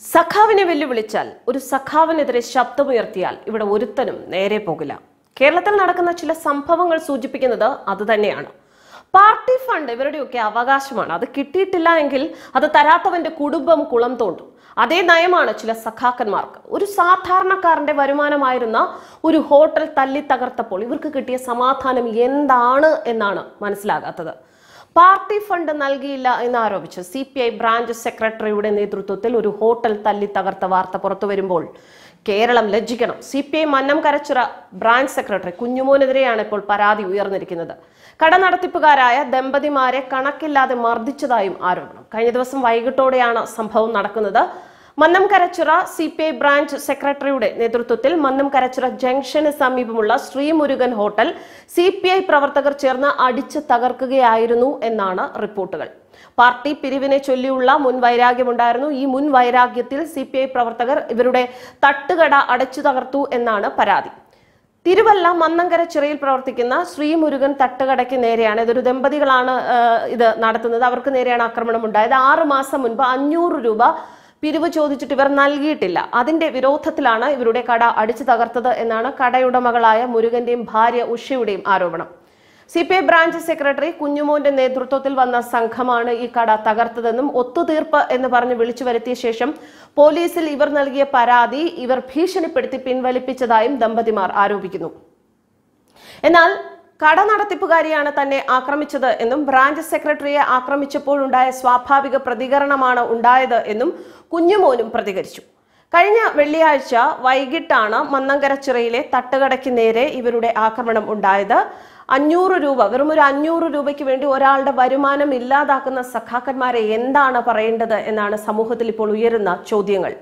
സഖാവിനെ വെല്ലുവിളിച്ചാൽ ഒരു സഖാവിനെതിരെ ശബ്ദമുയർത്തിയാൽ ഇവിടെ ഒരുത്തനും നേരെ പോകില്ല കേരളത്തിൽ നടക്കുന്ന ചില സംഭവങ്ങൾ സൂചിപ്പിക്കുന്നത് അതുതന്നെയാണ് പാർട്ടി ഫണ്ട് ഇവരുടെയൊക്കെ അവകാശമാണ് അത് കിട്ടിയിട്ടില്ല എങ്കിൽ അത് തരാത്തവന്റെ കുടുംബം കുളം തോണ്ടും അതേ നയമാണ് ചില സഖാക്കന്മാർക്ക് ഒരു സാധാരണക്കാരന്റെ വരുമാനമായിരുന്ന ഒരു ഹോട്ടൽ തല്ലി തകർത്തപ്പോൾ ഇവർക്ക് കിട്ടിയ സമാധാനം എന്താണ് എന്നാണ് മനസ്സിലാകാത്തത് പാർട്ടി ഫണ്ട് നൽകിയില്ല എന്നാരോപിച്ച് സി പി ഐ ബ്രാഞ്ച് സെക്രട്ടറിയുടെ നേതൃത്വത്തിൽ ഒരു ഹോട്ടൽ തല്ലി തകർത്ത വാർത്ത പുറത്തു വരുമ്പോൾ കേരളം ലജ്ജിക്കണം C P I Mannam Karachira branch secretary കുഞ്ഞുമോനെതിരെയാണ് ഇപ്പോൾ പരാതി ഉയർന്നിരിക്കുന്നത് കട നടത്തിപ്പുകാരായ ദമ്പതിമാരെ കണക്കില്ലാതെ മർദ്ദിച്ചതായും ആരോപണം കഴിഞ്ഞ ദിവസം വൈകിട്ടോടെയാണ് സംഭവം നടക്കുന്നത് Mannam Karachira C P I branch സെക്രട്ടറിയുടെ നേതൃത്വത്തിൽ മന്നം കരച്ചിറ ജംഗ്ഷന് സമീപമുള്ള Sreemurukan hotel C P I പ്രവർത്തകർ ചേർന്ന് അടിച്ച് തകർക്കുകയായിരുന്നു എന്നാണ് റിപ്പോർട്ടുകൾ പാർട്ടി പിരിവിനെ ചൊല്ലിയുള്ള മുൻ വൈരാഗ്യമുണ്ടായിരുന്നു ഈ മുൻ വൈരാഗ്യത്തിൽ സി പി ഐ പ്രവർത്തകർ ഇവരുടെ തട്ടുകട അടച്ചു തകർത്തു എന്നാണ് പരാതി തിരുവല്ല മന്നങ്കര ചിറയിൽ പ്രവർത്തിക്കുന്ന ശ്രീമുരുകൻ തട്ടുകടയ്ക്ക് നേരെയാണ് ഇതൊരു ദമ്പതികളാണ് ആ, ഇത് നടത്തുന്നത് അവർക്ക് നേരെയാണ് ആക്രമണം ഉണ്ടായത് ആറ് മാസം മുൻപ് അഞ്ഞൂറ് രൂപ പിരിവ് ചോദിച്ചിട്ട് ഇവർ നൽകിയിട്ടില്ല അതിന്റെ വിരോധത്തിലാണ് ഇവരുടെ കട അടിച്ചു തകർത്തത് എന്നാണ് കടയുടമകളായ മുരുകന്റെയും ഭാര്യ ഉഷയുടെയും ആരോപണം C P I branch secretary കുഞ്ഞുമോന്റെ നേതൃത്വത്തിൽ വന്ന സംഘമാണ് ഈ കട തകർത്തതെന്നും ഒത്തുതീർപ്പ് എന്ന് പറഞ്ഞ് വിളിച്ചു വരുത്തിയ ശേഷം പോലീസിൽ ഇവർ നൽകിയ പരാതി ഇവർ ഭീഷണിപ്പെടുത്തി പിൻവലിപ്പിച്ചതായും ദമ്പതിമാർ ആരോപിക്കുന്നു എന്നാൽ കട നടത്തിപ്പുകാരിയാണ് തന്നെ ആക്രമിച്ചത് എന്നും ബ്രാഞ്ച് സെക്രട്ടറിയെ ആക്രമിച്ചപ്പോഴുണ്ടായ സ്വാഭാവിക പ്രതികരണമാണ് ഉണ്ടായത് എന്നും കുഞ്ഞുമോനും പ്രതികരിച്ചു കഴിഞ്ഞ വെള്ളിയാഴ്ച വൈകിട്ടാണ് മന്നങ്കര ചിറയിലെ തട്ടുകടയ്ക്ക് നേരെ ഇവരുടെ ആക്രമണം ഉണ്ടായത് അഞ്ഞൂറ് രൂപ വെറും ഒരു അഞ്ഞൂറ് രൂപയ്ക്ക് വേണ്ടി ഒരാളുടെ വരുമാനം ഇല്ലാതാക്കുന്ന സഖാക്കന്മാരെ എന്താണ് പറയേണ്ടത് എന്നാണ് സമൂഹത്തിൽ ഇപ്പോൾ ഉയരുന്ന ചോദ്യങ്ങൾ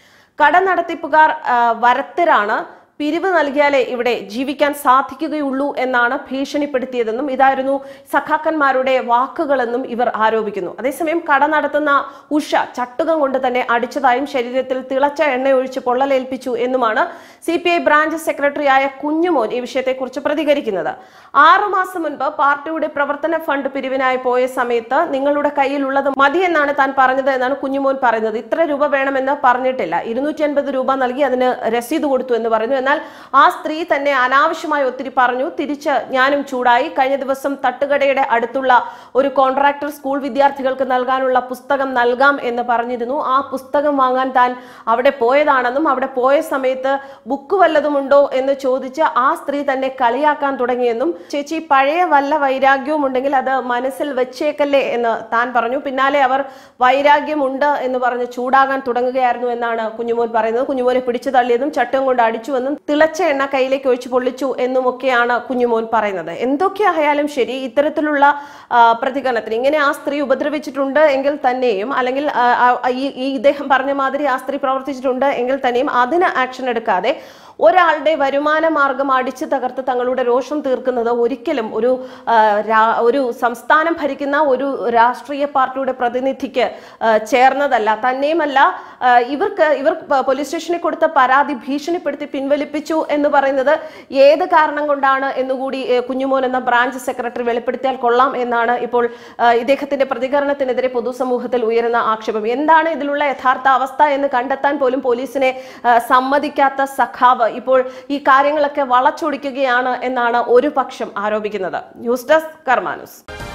കട നടത്തിപ്പുകാർ ആ, വരത്തരാണ് പിരിവ് നൽകിയാലേ ഇവിടെ ജീവിക്കാൻ സാധിക്കുകയുള്ളൂ എന്നാണ് ഭീഷണിപ്പെടുത്തിയതെന്നും ഇതായിരുന്നു സഖാക്കന്മാരുടെ വാക്കുകളെന്നും ഇവർ ആരോപിക്കുന്നു അതേസമയം കട നടത്തുന്ന ഉഷ ചട്ടുകം കൊണ്ട് തന്നെ അടിച്ചതായും ശരീരത്തിൽ തിളച്ച എണ്ണ ഒഴിച്ച് പൊള്ളലേൽപ്പിച്ചു എന്നുമാണ് സി പി ഐ ബ്രാഞ്ച് സെക്രട്ടറിയായ കുഞ്ഞുമോൻ ഈ വിഷയത്തെക്കുറിച്ച് പ്രതികരിക്കുന്നത് ആറു മാസം മുൻപ് പാർട്ടിയുടെ പ്രവർത്തന ഫണ്ട് പിരിവിനായി പോയ സമയത്ത് നിങ്ങളുടെ കയ്യിലുള്ളത് മതി എന്നാണ് താൻ പറഞ്ഞത് എന്നാണ് കുഞ്ഞുമോൻ പറയുന്നത് ഇത്ര രൂപ വേണമെന്ന് പറഞ്ഞിട്ടില്ല ഇരുന്നൂറ്റി അൻപത് രൂപ നൽകി അതിന് രസീത് കൊടുത്തു എന്ന് പറയുന്നു എന്നാൽ ആ സ്ത്രീ തന്നെ അനാവശ്യമായി ഒത്തിരി പറഞ്ഞു തിരിച്ച് ഞാനും ചൂടായി കഴിഞ്ഞ ദിവസം തട്ടുകടയുടെ അടുത്തുള്ള ഒരു കോൺട്രാക്ടർ സ്കൂൾ വിദ്യാർത്ഥികൾക്ക് നൽകാനുള്ള പുസ്തകം നൽകാം എന്ന് പറഞ്ഞിരുന്നു ആ പുസ്തകം വാങ്ങാൻ താൻ അവിടെ പോയതാണെന്നും അവിടെ പോയ സമയത്ത് ബുക്ക് വല്ലതുമുണ്ടോ എന്ന് ചോദിച്ച് ആ സ്ത്രീ തന്നെ കളിയാക്കാൻ തുടങ്ങിയെന്നും ചേച്ചി പഴയ വല്ല വൈരാഗ്യവും ഉണ്ടെങ്കിൽ അത് മനസ്സിൽ വെച്ചേക്കല്ലേ എന്ന് താൻ പറഞ്ഞു പിന്നാലെ അവർ വൈരാഗ്യമുണ്ട് എന്ന് പറഞ്ഞ് ചൂടാകാൻ തുടങ്ങുകയായിരുന്നു എന്നാണ് കുഞ്ഞുമോൻ പറയുന്നത് കുഞ്ഞുമോനെ പിടിച്ചു തള്ളിയതും ചട്ടം കൊണ്ട് അടിച്ചുവെന്നും തിളച്ച എണ്ണ കയ്യിലേക്ക് ഒഴിച്ച് പൊള്ളിച്ചു എന്നുമൊക്കെയാണ് കുഞ്ഞുമോൻ പറയുന്നത് എന്തൊക്കെയായാലും ശരി ഇത്തരത്തിലുള്ള ആ, പ്രതികരണത്തിന് ഇങ്ങനെ ആ സ്ത്രീ ഉപദ്രവിച്ചിട്ടുണ്ട് എങ്കിൽ തന്നെയും അല്ലെങ്കിൽ ആ, ആ, ഈ ഈ ഇദ്ദേഹം പറഞ്ഞ മാതിരി ആ സ്ത്രീ പ്രവർത്തിച്ചിട്ടുണ്ട് എങ്കിൽ തന്നെയും അതിന് ആക്ഷൻ എടുക്കാതെ ഒരാളുടെ വരുമാന മാർഗം അടിച്ചു തകർത്ത് തങ്ങളുടെ രോഷം തീർക്കുന്നത് ഒരിക്കലും ഒരു ആ, രാ- ഒരു സംസ്ഥാനം ഭരിക്കുന്ന ഒരു രാഷ്ട്രീയ പാർട്ടിയുടെ പ്രതിനിധിക്ക് ആ, ചേർന്നതല്ല തന്നെയുമല്ല ആ, ഇവർക്ക് ഇവർ പ- പോലീസ് സ്റ്റേഷനിൽ കൊടുത്ത പരാതി ഭീഷണിപ്പെടുത്തി പിൻവലിപ്പിച്ചു എന്ന് പറയുന്നത് ഏത് കാരണം കൊണ്ടാണ് എന്നുകൂടി ഏ, കുഞ്ഞുമോൻ എന്ന ബ്രാഞ്ച് സെക്രട്ടറി വെളിപ്പെടുത്തിയാൽ കൊള്ളാം എന്നാണ് ഇപ്പോൾ ആ, ഇദ്ദേഹത്തിന്റെ പ്രതികരണത്തിനെതിരെ പൊതുസമൂഹത്തിൽ ഉയരുന്ന ആക്ഷേപം എന്താണ് ഇതിലുള്ള യഥാർത്ഥ അവസ്ഥ എന്ന് കണ്ടെത്താൻ പോലും പോലീസിനെ ആ, സമ്മതിക്കാത്ത സഖാവ് ഇപ്പോൾ ഈ കാര്യങ്ങളൊക്കെ വളച്ചൊടിക്കുകയാണ് എന്നാണ് ഒരു പക്ഷം ആരോപിക്കുന്നത് ന്യൂസ് ഡെസ്ക് കർമാനുസ്